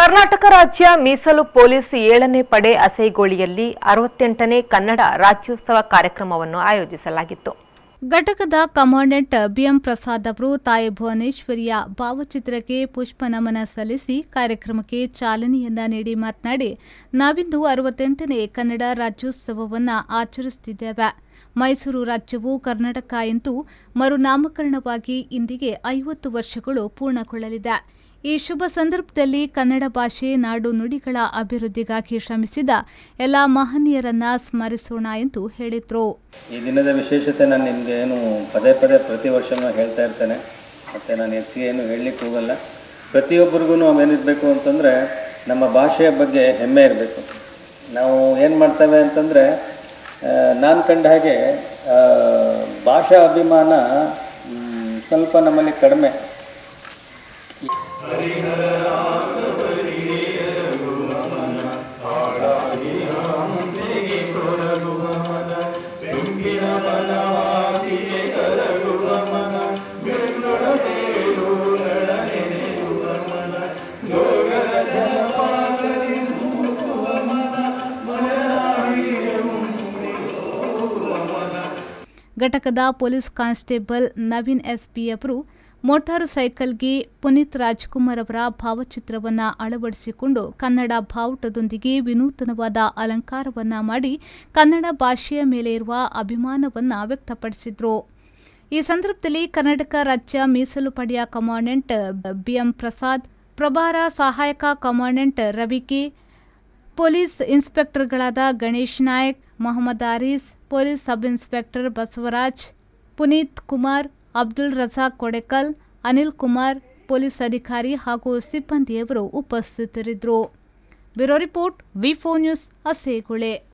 ಕರ್ನಾಟಕ ರಾಜ್ಯ ಮೀಸಲು ಪೊಲೀಸ್ ಏಳನೇ ಪಡೆ ಅಸೈಗೋಳಿಯಲ್ಲಿ ಅರವತ್ತೆಂಟನೇ ಕನ್ನಡ ರಾಜ್ಯೋತ್ಸವ ಕಾರ್ಯಕ್ರಮವನ್ನು ಆಯೋಜಿಸಲಾಗಿತ್ತು ಘಟಕದ ಕಮಾಂಡೆಂಟ್ ಬಿಎಂ ಪ್ರಸಾದ್ ಅವರು ತಾಯಿ ಭುವನೇಶ್ವರಿಯ ಭಾವಚಿತ್ರಕ್ಕೆ ಪುಷ್ಪ ನಮನ ಸಲ್ಲಿಸಿ ಕಾರ್ಯಕ್ರಮಕ್ಕೆ ಚಾಲನೆಯನ್ನ ನೀಡಿ ಮಾತನಾಡಿ ನಾವಿಂದು ಅರವತ್ತೆಂಟನೇ ಕನ್ನಡ ರಾಜ್ಯೋತ್ಸವವನ್ನು ಆಚರಿಸುತ್ತಿದ್ದೇವೆ ಮೈಸೂರು ರಾಜ್ಯವು ಕರ್ನಾಟಕ ಎಂದು ಮರುನಾಮಕರಣವಾಗಿ ಇಂದಿಗೆ ಐವತ್ತು ವರ್ಷಗಳು ಪೂರ್ಣಗೊಳ್ಳಲಿದೆ ಈ ಶುಭ ಸಂದರ್ಭದಲ್ಲಿ ಕನ್ನಡ ಭಾಷೆ ನಾಡು ನುಡಿಗಳ ಅಭಿವೃದ್ಧಿಗಾಗಿ ಶ್ರಮಿಸಿದ ಎಲ್ಲ ಮಹನೀಯರನ್ನ ಸ್ಮರಿಸೋಣ ಎಂದು ಹೇಳಿದರು ಈ ದಿನದ ವಿಶೇಷತೆ ನಾನು ನಿಮಗೆ ಏನು ಪದೇ ಪದೇ ಪ್ರತಿ ವರ್ಷವೂ ಹೇಳ್ತಾ ಇರ್ತೇನೆ ಮತ್ತು ನಾನು ಹೆಚ್ಚಿಗೆ ಏನು ಹೇಳಲಿಕ್ಕೆ ಹೋಗಲ್ಲ ಪ್ರತಿಯೊಬ್ಬರಿಗೂ ಏನಿರಬೇಕು ಅಂತಂದರೆ ನಮ್ಮ ಭಾಷೆಯ ಬಗ್ಗೆ ಹೆಮ್ಮೆ ಇರಬೇಕು ನಾವು ಏನು ಮಾಡ್ತೇವೆ ಅಂತಂದರೆ ನಾನು ಕಂಡ ಹಾಗೆ ಆ, ಭಾಷಾ ಅಭಿಮಾನ ಮ್, ಸ್ವಲ್ಪ ನಮ್ಮಲ್ಲಿ ಕಡಿಮೆ ಘಟಕದ ಪೊಲೀಸ್ ಕಾನ್ಸ್ಟೇಬಲ್ ನವೀನ್ ಎಸ್ಪಿ ಅವರು ಮೋಟಾರು ಸೈಕಲ್ಗೆ ಪುನೀತ್ ರಾಜ್ಕುಮಾರ್ ಅವರ ಭಾವಚಿತ್ರವನ್ನು ಅಳವಡಿಸಿಕೊಂಡು ಕನ್ನಡ ಬಾವುಟದೊಂದಿಗೆ ವಿನೂತನವಾದ ಅಲಂಕಾರವನ್ನ ಮಾಡಿ ಕನ್ನಡ ಭಾಷೆಯ ಮೇಲೆ ಇರುವ ಅಭಿಮಾನವನ್ನ ವ್ಯಕ್ತಪಡಿಸಿದ್ರು ಈ ಸಂದರ್ಭದಲ್ಲಿ ಕರ್ನಾಟಕ ರಾಜ್ಯ ಮೀಸಲು ಪಡೆಯ ಕಮಾಂಡೆಂಟ್ ಬಿಎಂ ಪ್ರಸಾದ್ ಪ್ರಭಾರ ಸಹಾಯಕ ಕಮಾಂಡೆಂಟ್ ರವಿಕೆ ಪೊಲೀಸ್ ಇನ್ಸ್ಪೆಕ್ಟರ್ಗಳಾದ Ganesh Nayak Mohammed Aris police sub inspector Basavaraj Puneeth Kumar Abdul Razak Kodekal Anil Kumar police ಅಧಿಕಾರಿ ಹಾಗೂ ಸಿಬ್ಬಂದಿಯವರು ಉಪಸ್ಥಿತರಿದ್ದರು ಬ್ಯೂರೋ ರಿಪೋರ್ಟ್ ವಿ ನ್ಯೂಸ್ ಅಸೇಗುಳೆ